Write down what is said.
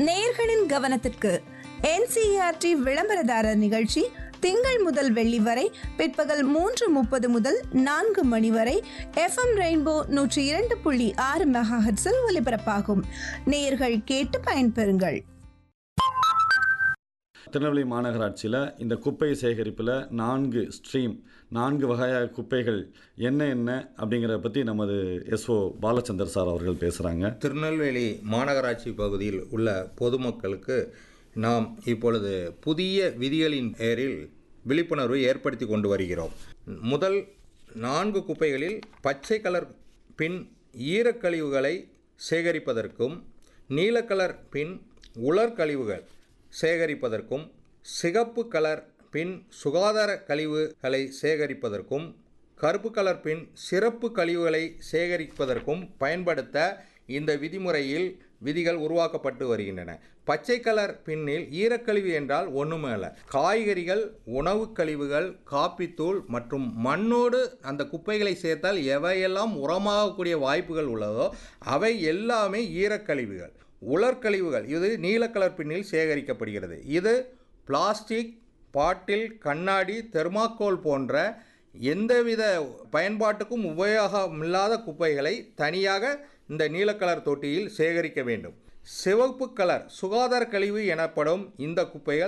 நேயர்களின் கவனத்திற்கு என்சிஆர்டி விளம்பரதாரர் நிகழ்ச்சி திங்கள் முதல் வெள்ளி வரை பிற்பகல் மூன்று முப்பது முதல் நான்கு மணி வரை எஃப்எம் ரெயின்போ நூற்றி இரண்டு புள்ளி ஆறு மெகாஹெட்ஸில் ஒலிபரப்பாகும் நேயர்கள் கேட்டு பயன்பெறுங்கள் திருநெல்வேலி மாநகராட்சியில் இந்த குப்பை சேகரிப்பில் நான்கு ஸ்ட்ரீம் நான்கு வகையான குப்பைகள் என்ன என்ன அப்படிங்கிறத பற்றி நமது எஸ்ஓ பாலச்சந்தர் சார் அவர்கள் பேசுகிறாங்க திருநெல்வேலி மாநகராட்சி பகுதியில் உள்ள பொதுமக்களுக்கு நாம் இப்பொழுது புதிய விதிகளின் பேரில் விழிப்புணர்வு ஏற்படுத்தி கொண்டு வருகிறோம் முதல் நான்கு குப்பைகளில் பச்சை கலர் பின் ஈரக்கழிவுகளை சேகரிப்பதற்கும் நீல கலர் பின் உலர் கழிவுகள் சேகரிப்பதற்கும் சிகப்பு கலர் பின் சுகாதார கழிவுகளை சேகரிப்பதற்கும் கருப்பு கலர் பின் சிறப்பு கழிவுகளை சேகரிப்பதற்கும் பயன்படுத்த இந்த விதிமுறையில் விதிகள் உருவாக்கப்பட்டு வருகின்றன பச்சை கலர் பின்னில் ஈரக்கழிவு என்றால் ஒன்றுமே இல்லை காய்கறிகள் உணவுக் கழிவுகள் காப்பித்தூள் மற்றும் மண்ணோடு அந்த குப்பைகளை சேர்த்தால் எவையெல்லாம் உரமாகக்கூடிய வாய்ப்புகள் உள்ளதோ அவை எல்லாமே ஈரக்கழிவுகள் உலர்கழிவுகள் இது நீல கலர் பின்னில் சேகரிக்கப்படுகிறது இது பிளாஸ்டிக் பாட்டில் கண்ணாடி தெர்மாக்கோல் போன்ற எந்தவித பயன்பாட்டுக்கும் உபயோகமில்லாத குப்பைகளை தனியாக இந்த நீல கலர் தொட்டியில் சேகரிக்க வேண்டும் சிவப்பு கலர் சுகாதார கழிவு எனப்படும் இந்த குப்பைகள்